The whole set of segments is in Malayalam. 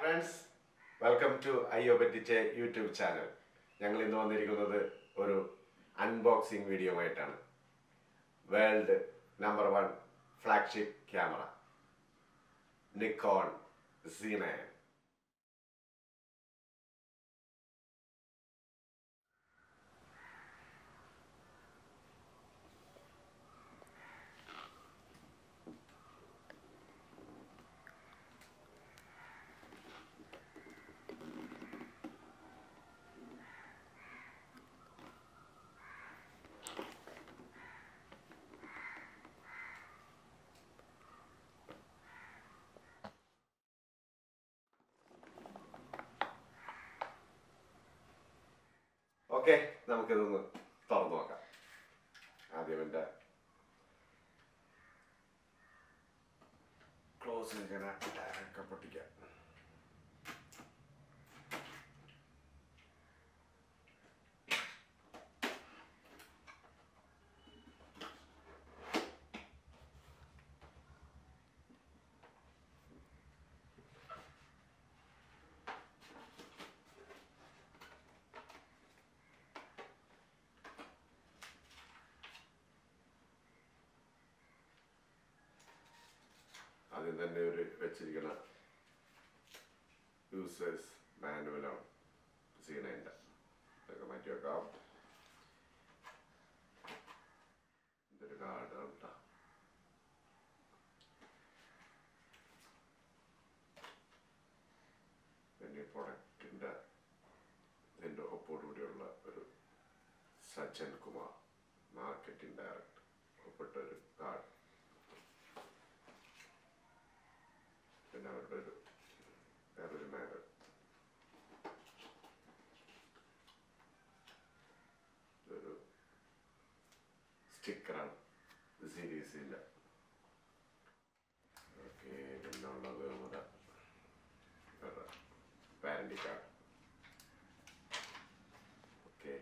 ഫ്രണ്ട്സ് വെൽക്കം ടു അയ്യോ പറ്റിച്ച യൂട്യൂബ് ചാനൽ ഞങ്ങൾ ഇന്ന് വന്നിരിക്കുന്നത് ഒരു അൺബോക്സിംഗ് വീഡിയോ ആയിട്ടാണ് world number one flagship camera Nikon Z nine okay നമുക്കിതൊന്ന് തുറന്നു നോക്കാം ആദ്യം എൻ്റെ ക്ലോസ് ഇങ്ങനെ ഒക്കെ പൊട്ടിക്കാം ആദ്യം തന്നെ ഒരു വെച്ചിരിക്കുന്ന യൂസേഴ്സ് മാനുവലാണ് സീനൈൻ്റെ അതൊക്കെ മാറ്റി വെക്കാം ഇതൊരു കാർഡ് കേട്ടോ പിന്നെ പ്രൊഡക്റ്റിൻ്റെ ഇതിൻ്റെ ഒപ്പോടുകൂടിയുള്ള ഒരു സജ്ജൻ കുമാർ മാർക്കറ്റിംഗ് ഡയറക്ടർ ഒപ്പിട്ട ഒരു കാർഡ് പിന്നെ അവരുടെ ഒരു വേറൊരു മാനർ ഇതൊരു സ്റ്റിക്കറാണ് സീരീസില്ല ഓക്കെ പിന്നെ ഉള്ളത് നമ്മുടെ വേറെ വാറണ്ടി കാർഡ് ഓക്കെ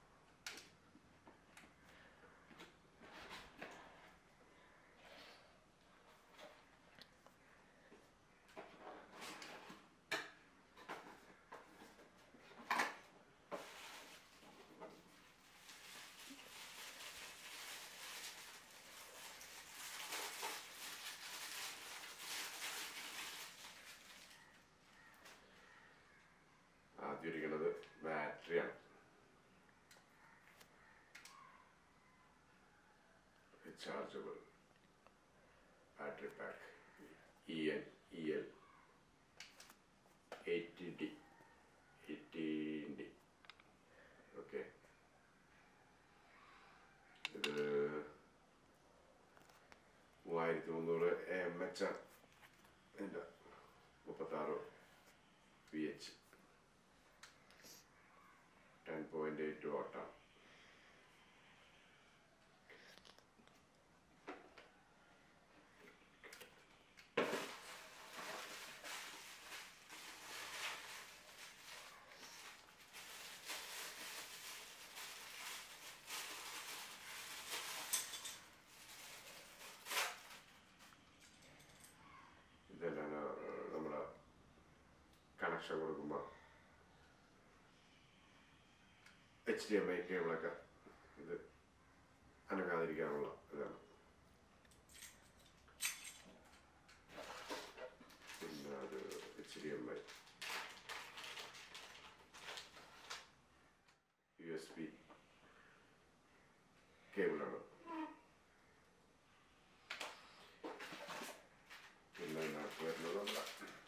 ആദ്യം ഇരിക്കുന്നത് ബാറ്ററിയാണ് chargeable battery pack E N E L eighty D eighteen D okay ഇത് മൂവായിരത്തി മുന്നൂറ് എം എച്ച് ഇതിൻ്റെ മുപ്പത്താറ് P H ten point eight വാട്ടാണ് ഇതെല്ലാം നമ്മുടെ കണക്ഷൻ കൊടുക്കുമ്പോൾ എച്ച് ഡി എം ഐ കേബിളൊക്കെ ഇത് അനങ്ങാതിരിക്കാനുള്ള ഇതാണ് പിന്നെ ഒരു H D M I U S B കേബിളാണ് പിന്നെ ഇതിനകത്ത് വരുന്നത് നമ്മുടെ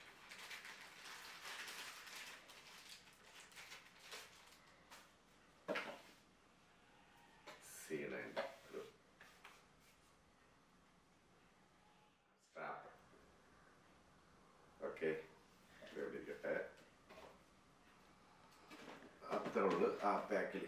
സി നയൻ്റെ ഒരു സ്റ്റാപ്പ് ഓക്കെ ഇവിടെ ഇരിക്കട്ടെ അത്ര ഉള്ളു ആ പാക്കിൽ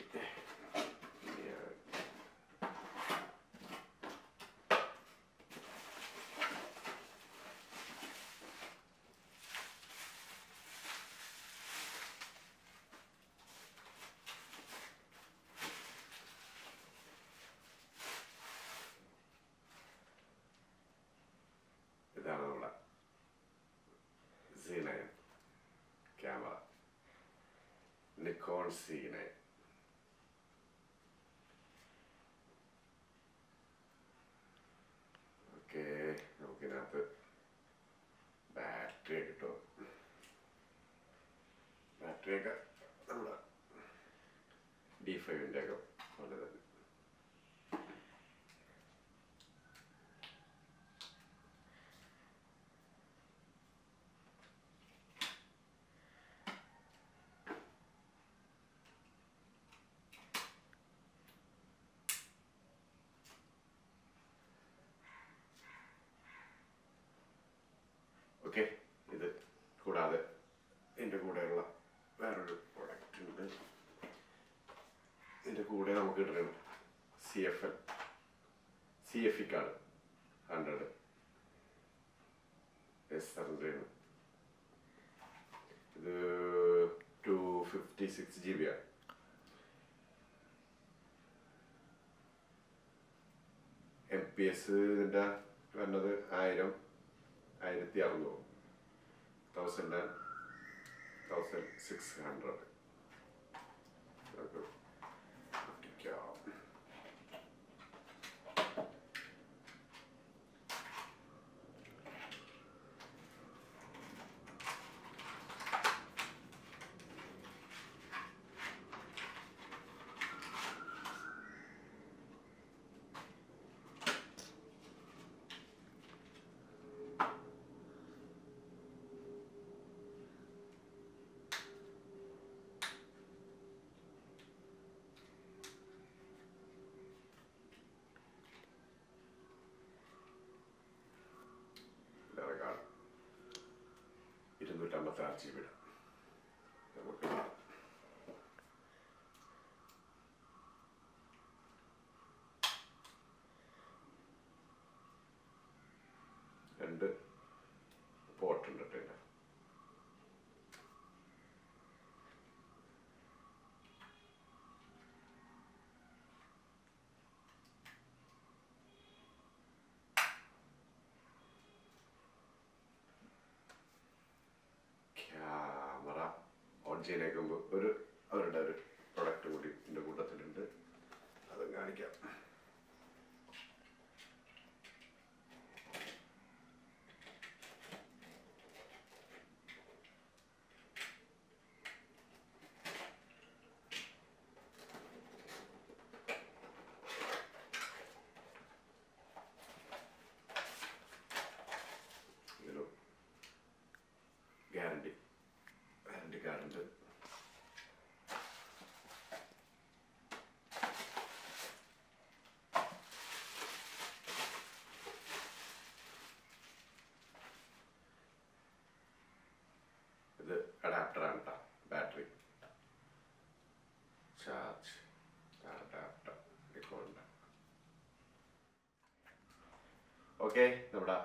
ഇതാണ് നമ്മുടെ Z nine Nikon Z nine okay നമുക്കിതിനകത്ത് ബാറ്ററി കിട്ടും ബാറ്ററി ഒക്കെ നമ്മുടെ ഡി ഫൈവിൻ്റെ ഒക്കെ പോലെ തന്നെ ഓക്കെ ഇത് കൂടാതെ ഇതിൻ്റെ കൂടെയുള്ള വേറൊരു പ്രൊഡക്റ്റ് ഉണ്ട് ഇതിൻ്റെ കൂടെ നമുക്ക് കിട്ടുന്നത് C F L C F E card hundred S hundred ഇത് two fifty six G B ആണ് എം പി എസ് ഇതിൻ്റെ വരുന്നത് ആയിരം ആയിരത്തി അറുന്നൂറ് thousand and thousand six hundred നമുക്ക് ഒട്ടിക്കാം വേറെ കാണാം ഇരുന്നൂറ്റമ്പത്തി ആറ് ജി ബിയുടെ നമുക്ക് രണ്ട് പോർട്ടുണ്ട് കേട്ടോ ക്യാമറ ഓൺ ചെയ്യാനേക്കുമ്പോൾ ഒരു അവരുടെ ഒരു പ്രൊഡക്റ്റ് കൂടി എൻ്റെ കൂട്ടത്തിലുണ്ട് അതും കാണിക്കാം ഒരു ഗ്യാരണ്ടി വാറണ്ടി കാർഡുണ്ട് ഇത് അഡാപ്റ്ററാണ് കേട്ടോ ബാറ്ററി ചാർജ് അഡാപ്റ്റർ നിക്കോണിൻ്റെ ഓക്കെ നമ്മുടെ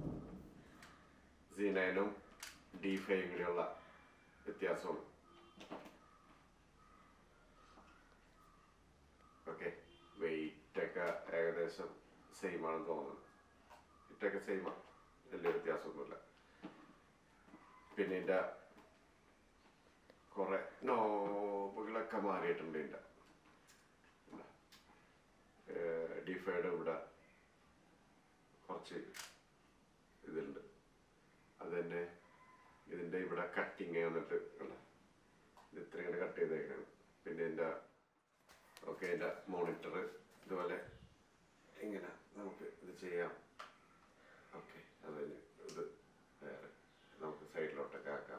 സി നയനും ഡി ഫൈവും കൂടിയുള്ള വ്യത്യാസവും ഓക്കെ വെയിറ്റ് ഒക്കെ ഏകദേശം സെയിം ആണെന്ന് തോന്നുന്നു ഇറ്റൊക്കെ സെയിമാണ് വലിയ വ്യത്യാസമൊന്നുമില്ല പിന്നെ ഇതിൻ്റെ കുറെ നോബുകളൊക്കെ മാറിയിട്ടുണ്ട് ഇതിൻ്റെ ഡിഫൈഡ് ഇവിടെ കുറച്ച് ഇതുണ്ട് അത് തന്നെ ഇതിൻ്റെ ഇവിടെ കട്ടിങ് വന്നിട്ട് ഉള്ള ഇത് ഇത്ര ഇങ്ങനെ കട്ട് ചെയ്തേക്കാണ് പിന്നെ ഇതിൻ്റെ ഓക്കെ ഇതിൻ്റെ മോണിറ്റർ ഇതുപോലെ ഇങ്ങനെ നമുക്ക് ഇത് ചെയ്യാം ഓക്കെ അതിന് ഇത് വേറെ നമുക്ക് സൈഡിലോട്ടൊക്കെ ആക്കാം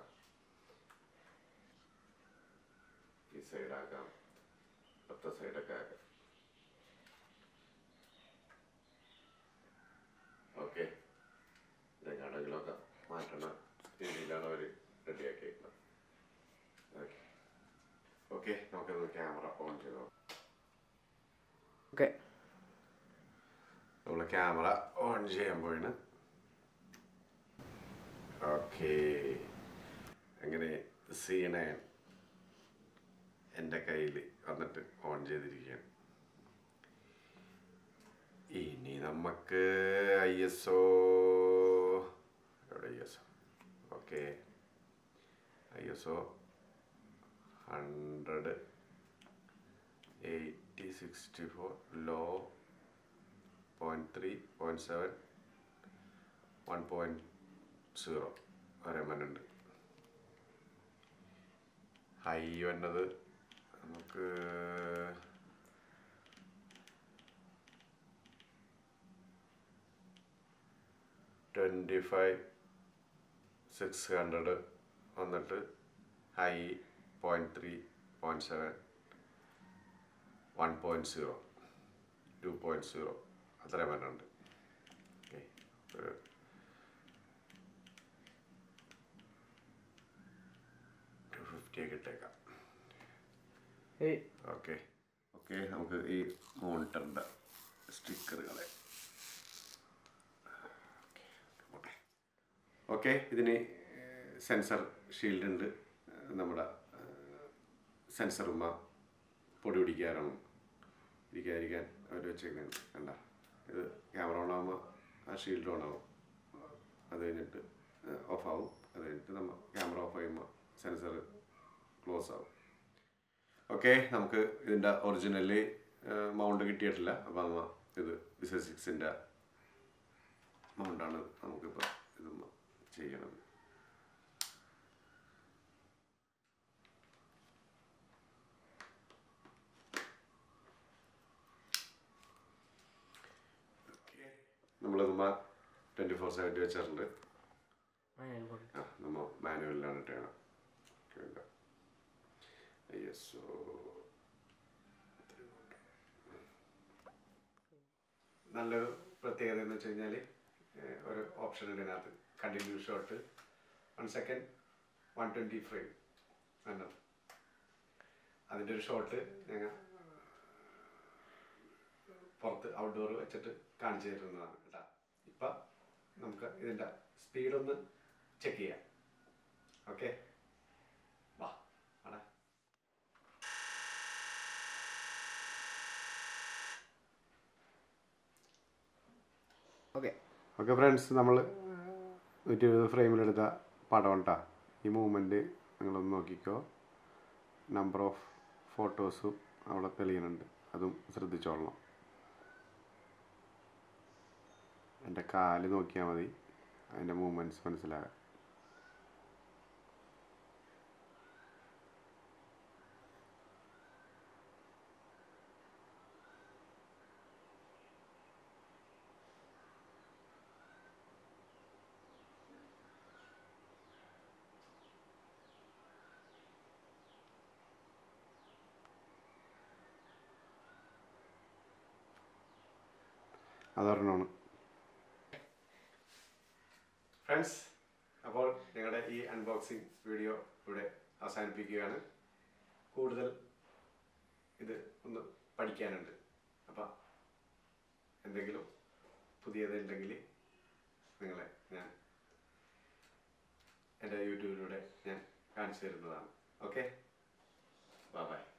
ഈ സൈഡാക്കാം പത്ത സൈഡൊക്കെ ആക്കാം ഓക്കെ ഇതെങ്ങാണെങ്കിലൊക്കെ മാറ്റണ രീതിയിലാണ് അവർ റെഡിയാക്കിയിരിക്കുന്നത് ഓക്കെ ഓക്കെ നമുക്കൊന്ന് ക്യാമറ ഓൺ ചെയ്തോ ഓക്കെ നമ്മൾ ക്യാമറ ഓൺ ചെയ്യാൻ പോയിന് ഓക്കെ അങ്ങനെ സീന എൻ്റെ കയ്യിൽ വന്നിട്ട് ഓൺ ചെയ്തിരിക്കുകയാണ് ഇനി നമുക്ക് ഐ എസ് ഒ എവിടെ I S O okay I S O hundred eighty sixty four low point three point seven one point zero വരെ വരുന്നുണ്ട് ഹൈ വന്നത് നമുക്ക് ട്വൻറ്റി ഫൈവ് സിക്സ് ഹൺഡ്രഡ് വന്നിട്ട് high point three point seven one point zero two point zero അത്രയും വരുന്നുണ്ട് ഓക്കെ ഒരു ടു ഫിഫ്റ്റി ഒക്കെ ഇട്ടേക്കാം ഏയ് ഓക്കെ ഓക്കെ നമുക്ക് ഈ മോണിറ്ററിൻ്റെ സ്റ്റിക്കറുകളെ ഓക്കെ ഇതിന് സെൻസർ ഷീൽഡ് ഉണ്ട് ഏഹ് നമ്മുടെ സെൻസറുമ്മ പൊടി പിടിക്കാറാണ് ഇരിക്കാതിരിക്കാൻ അവർ വെച്ചേക്കുന്നത് കണ്ട ഇത് ക്യാമറ ഓൺ ആകുമ്പോൾ ആ ഷീൽഡ് ഓൺ ആവും അത് കഴിഞ്ഞിട്ട് ഓഫ് ആവും അത് കഴിഞ്ഞിട്ട് നമ്മൾ ക്യാമറ ഓഫ് ചെയ്യുമ്പോൾ സെൻസർ ക്ലോസ് ആവും ഓക്കെ നമുക്ക് ഇതിൻ്റെ ഒറിജിനലി മൗണ്ട് കിട്ടിയിട്ടില്ല അപ്പോൾ നമ്മ ഇത് ബിസ സിക്സിൻ്റെ മൗണ്ടാണ് നമുക്കിപ്പോൾ ഇത് ചെയ്യണത് നമ്മളിതുമ്മ ട്വൻറ്റി ഫോർ സെവൻറ്റി വെച്ചിട്ടുണ്ട് ആ നമ്മൾ മാനുവലിലാണ് ഇട്ടേണം കേട്ടോ യെസ് സോ നല്ലൊരു പ്രത്യേകത എന്ന് വെച്ച് കഴിഞ്ഞാൽ ഒരു ഓപ്ഷൻ ഉണ്ട് ഇതിനകത്ത് continue shot one second one twenty frame വേണം അതിൻ്റെ ഒരു ഷോട്ട് ഞങ്ങൾ പുറത്ത് ഔട്ട്ഡോർ വെച്ചിട്ട് കാണിച്ചു തരുന്നതാണ് കേട്ടോ ഇപ്പം നമുക്ക് ഇതിൻ്റെ സ്പീഡൊന്ന് ചെക്ക് ചെയ്യാം ഓക്കെ വാ ആടാ ഓക്കെ ഓക്കെ ഫ്രണ്ട്സ് നമ്മൾ നൂറ്റി ഇരുപത് ഫ്രെയിമിലെടുത്ത പടം കേട്ടോ ഈ മൂവ്മെൻറ്റ് നിങ്ങളൊന്ന് നോക്കിക്കോ നമ്പർ ഓഫ് ഫോട്ടോസും അവിടെ തെളിയുന്നുണ്ട് അതും ശ്രദ്ധിച്ചോളണം എൻ്റെ കാല് നോക്കിയാൽ മതി അതിൻ്റെ മൂവ്മെൻറ്റ്സ് മനസ്സിലാകാം അതൊരെണ്ണമാണ് ഫ്രണ്ട്സ് അപ്പോൾ ഞങ്ങളുടെ ഈ അൺബോക്സിംഗ് വീഡിയോ ഇവിടെ അവസാനിപ്പിക്കുകയാണ് കൂടുതൽ ഇത് ഒന്ന് പഠിക്കാനുണ്ട് അപ്പം എന്തെങ്കിലും പുതിയതുണ്ടെങ്കിൽ നിങ്ങളെ ഞാൻ എൻ്റെ യൂട്യൂബിലൂടെ ഞാൻ കാണിച്ചു തരുന്നതാണ് ഓക്കെ ബൈ